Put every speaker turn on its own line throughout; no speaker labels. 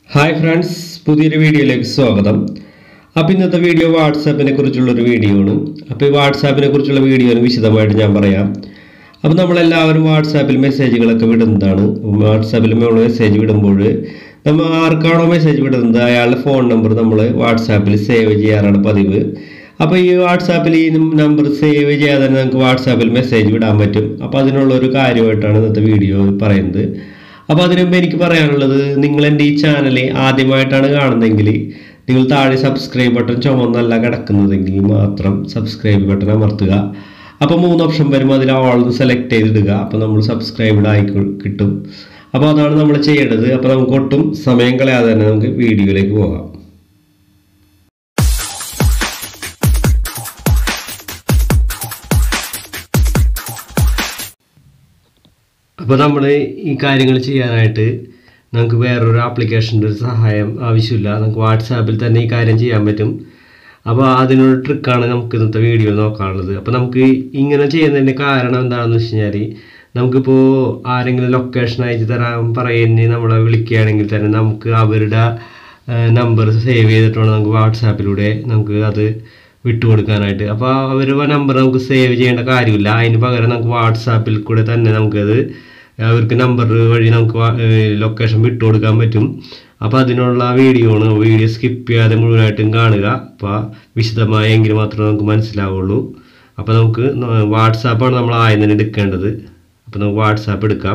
hi friends പുതിയൊരു വീഡിയോയിലേക്ക് സ്വാഗതം അപ്പോൾ ഇന്നത്തെ വീഡിയോ വാട്സാപ്പിനെ കുറിച്ചുള്ളൊരു വീഡിയോ ആണ് അപ്പോൾ ഈ വാട്സാപ്പിനെ കുറിച്ചുള്ള വീഡിയോന് വിശദമായിട്ട് ഞാൻ പറയാം അപ്പോൾ നമ്മളെല്ലാവരും വാട്സാപ്പിൽ മെസ്സേജുകളൊക്കെ വിടുന്നതാണ് വാട്സാപ്പിൽ നമ്മൾ മെസ്സേജ് വിടുമ്പോൾ നമ്മൾ ആർക്കാണോ മെസ്സേജ് വിടുന്നത് അയാളുടെ ഫോൺ നമ്പർ നമ്മൾ വാട്സാപ്പിൽ സേവ് ചെയ്യാറാണ് പതിവ് അപ്പോൾ ഈ വാട്സാപ്പിൽ ഈ നമ്പർ സേവ് ചെയ്യാതെ തന്നെ നമുക്ക് വാട്സാപ്പിൽ മെസ്സേജ് വിടാൻ പറ്റും അപ്പോൾ അതിനുള്ള ഒരു കാര്യമായിട്ടാണ് ഇന്നത്തെ വീഡിയോ പറയുന്നത് അപ്പോൾ അതിനു മുമ്പ് എനിക്ക് പറയാനുള്ളത് നിങ്ങൾ എൻ്റെ ഈ ചാനൽ ആദ്യമായിട്ടാണ് കാണുന്നതെങ്കിൽ നിങ്ങൾ താഴെ സബ്സ്ക്രൈബ് ബട്ടൺ ചുമന്നല്ല കിടക്കുന്നതെങ്കിൽ മാത്രം സബ്സ്ക്രൈബ് ബട്ടൺ അമർത്തുക അപ്പോൾ മൂന്ന് ഓപ്ഷൻ വരും അതിൽ ഓൾ സെലക്ട് ചെയ്തിടുക അപ്പോൾ നമ്മൾ സബ്സ്ക്രൈബ്ഡ് ആയി കിട്ടും അപ്പോൾ അതാണ് നമ്മൾ ചെയ്യേണ്ടത് അപ്പോൾ നമുക്ക് ഒട്ടും സമയം കളയാതെ തന്നെ നമുക്ക് വീഡിയോയിലേക്ക് പോകാം അപ്പോൾ നമ്മൾ ഈ കാര്യങ്ങൾ ചെയ്യാനായിട്ട് നമുക്ക് വേറൊരു ആപ്ലിക്കേഷൻ്റെ ഒരു സഹായം ആവശ്യമില്ല നമുക്ക് വാട്സാപ്പിൽ തന്നെ ഈ കാര്യം ചെയ്യാൻ പറ്റും അപ്പോൾ അതിനൊരു ട്രിക്കാണ് നമുക്ക് ഇന്നത്തെ വീഡിയോ നോക്കാനുള്ളത് അപ്പോൾ നമുക്ക് ഇങ്ങനെ ചെയ്യുന്നതിൻ്റെ കാരണം എന്താണെന്ന് വെച്ച് കഴിഞ്ഞാൽ നമുക്കിപ്പോൾ ആരെങ്കിലും ലൊക്കേഷൻ അയച്ചു തരാൻ പറയുന്ന നമ്മളെ വിളിക്കുകയാണെങ്കിൽ തന്നെ നമുക്ക് അവരുടെ നമ്പർ സേവ് ചെയ്തിട്ടാണ് നമുക്ക് വാട്സാപ്പിലൂടെ നമുക്ക് അത് വിട്ടുകൊടുക്കാനായിട്ട് അപ്പോൾ അവരുടെ നമ്പർ നമുക്ക് സേവ് ചെയ്യേണ്ട കാര്യമില്ല അതിന് പകരം നമുക്ക് വാട്സാപ്പിൽ കൂടെ തന്നെ നമുക്കത് അവർക്ക് നമ്പർ വഴി നമുക്ക് ലൊക്കേഷൻ വിട്ടു കൊടുക്കാൻ പറ്റും അപ്പോൾ അതിനുള്ള വീഡിയോ ആണ് വീഡിയോ സ്കിപ്പ് ചെയ്യാതെ മുഴുവനായിട്ടും കാണുക അപ്പോൾ വിശദമായെങ്കിൽ മാത്രമേ നമുക്ക് മനസ്സിലാവുള്ളൂ അപ്പോൾ നമുക്ക് വാട്സാപ്പാണ് നമ്മൾ ആദ്യം തന്നെ എടുക്കേണ്ടത് അപ്പോൾ നമുക്ക് വാട്സാപ്പ് എടുക്കാം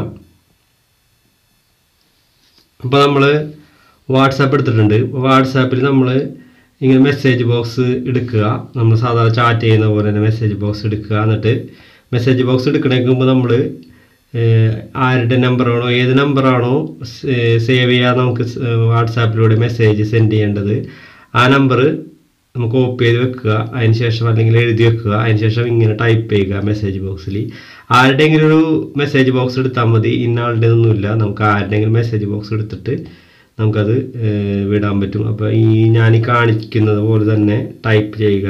അപ്പോൾ നമ്മൾ വാട്സാപ്പ് എടുത്തിട്ടുണ്ട് വാട്സാപ്പിൽ നമ്മൾ ഇങ്ങനെ മെസ്സേജ് ബോക്സ് എടുക്കുക നമ്മൾ സാധാരണ ചാറ്റ് ചെയ്യുന്ന പോലെ തന്നെ മെസ്സേജ് ബോക്സ് എടുക്കുക എന്നിട്ട് മെസ്സേജ് ബോക്സ് എടുക്കണമെങ്കിൽ മുമ്പ് നമ്മൾ ആരുടെ നമ്പറാണോ ഏത് നമ്പറാണോ സേവ് ചെയ്യാൻ നമുക്ക് വാട്സാപ്പിലൂടെ മെസ്സേജ് സെൻഡ് ചെയ്യേണ്ടത് ആ നമ്പർ നമുക്ക് കോപ്പി ചെയ്ത് വെക്കുക അതിന് ശേഷം അല്ലെങ്കിൽ എഴുതി വെക്കുക അതിന് ശേഷം ഇങ്ങനെ ടൈപ്പ് ചെയ്യുക മെസ്സേജ് ബോക്സിൽ ആരുടെയെങ്കിലും ഒരു മെസ്സേജ് ബോക്സ് എടുത്താൽ മതി ഇന്ന ഒന്നുമില്ല നമുക്ക് ആരുടെയെങ്കിലും മെസ്സേജ് ബോക്സ് എടുത്തിട്ട് നമുക്കത് വിടാൻ പറ്റും അപ്പോൾ ഈ ഞാൻ ഈ കാണിക്കുന്നത് പോലെ തന്നെ ടൈപ്പ് ചെയ്യുക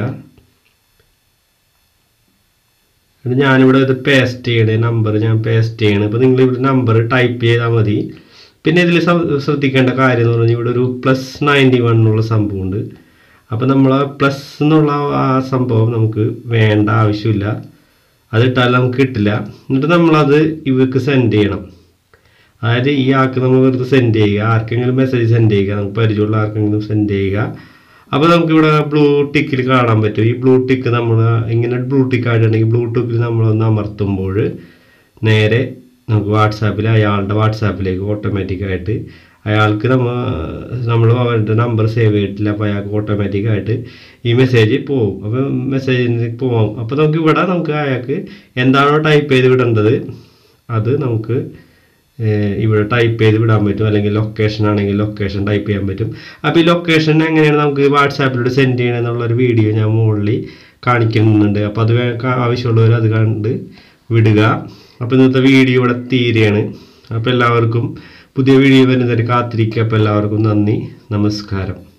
എന്നിട്ട് ഞാനിവിടെ ഇത് പേസ്റ്റ് ചെയ്യണേ നമ്പർ ഞാൻ പേസ്റ്റ് ചെയ്യണം ഇപ്പോൾ നിങ്ങൾ ഇവിടെ നമ്പർ ടൈപ്പ് ചെയ്താൽ മതി പിന്നെ ഇതിൽ ശ്രദ്ധിക്കേണ്ട കാര്യം എന്ന് പറഞ്ഞാൽ ഇവിടെ ഒരു പ്ലസ് നയൻറ്റി വൺ എന്നുള്ള സംഭവമുണ്ട് അപ്പോൾ നമ്മൾ പ്ലസ് എന്നുള്ള ആ സംഭവം നമുക്ക് വേണ്ട ആവശ്യമില്ല അതിട്ടാൽ നമുക്ക് കിട്ടില്ല എന്നിട്ട് നമ്മളത് ഇവർക്ക് സെൻഡ് ചെയ്യണം അതായത് ഈ ആൾക്ക് നമ്മൾ വെറുതെ സെൻഡ് ചെയ്യുക ആർക്കെങ്കിലും മെസ്സേജ് സെൻഡ് ചെയ്യുക നമുക്ക് പരിചയമുള്ള ആർക്കെങ്കിലും സെൻഡ് ചെയ്യുക അപ്പോൾ നമുക്കിവിടെ ബ്ലൂ ടിക്കിൽ കാണാൻ പറ്റും ഈ ബ്ലൂ ടിക്ക് നമ്മൾ ഇങ്ങനെ ബ്ലൂ ടിക്ക് ആയിട്ടുണ്ടെങ്കിൽ ബ്ലൂ ടിക്കിൽ നമ്മളൊന്ന് അമർത്തുമ്പോൾ നേരെ നമുക്ക് വാട്സാപ്പിൽ അയാളുടെ വാട്സാപ്പിലേക്ക് ഓട്ടോമാറ്റിക്കായിട്ട് അയാൾക്ക് നമ്മൾ നമ്മൾ അവരുടെ നമ്പർ സേവ് ചെയ്തിട്ടില്ല അപ്പോൾ അയാൾക്ക് ഓട്ടോമാറ്റിക്കായിട്ട് ഈ മെസ്സേജ് പോകും അപ്പോൾ മെസ്സേജിന് പോകാം അപ്പോൾ നമുക്ക് ഇവിടെ നമുക്ക് അയാൾക്ക് എന്താണോ ടൈപ്പ് ചെയ്ത് വിടേണ്ടത് അത് നമുക്ക് ഇവിടെ ടൈപ്പ് ചെയ്ത് വിടാൻ പറ്റും അല്ലെങ്കിൽ ലൊക്കേഷൻ ആണെങ്കിൽ ലൊക്കേഷൻ ടൈപ്പ് ചെയ്യാൻ പറ്റും അപ്പോൾ ഈ ലൊക്കേഷൻ എങ്ങനെയാണ് നമുക്ക് വാട്സാപ്പിലൂടെ സെൻഡ് ചെയ്യണം എന്നുള്ളൊരു വീഡിയോ ഞാൻ മുകളിൽ കാണിക്കുന്നുണ്ട് അപ്പോൾ അത് ആവശ്യമുള്ളവർ അത് കണ്ട് വിടുക അപ്പോൾ ഇന്നത്തെ വീഡിയോ ഇവിടെ തീരെയാണ് അപ്പോൾ എല്ലാവർക്കും പുതിയ വീഡിയോ വരുന്നതിന് കാത്തിരിക്കുക അപ്പോൾ എല്ലാവർക്കും നന്ദി നമസ്കാരം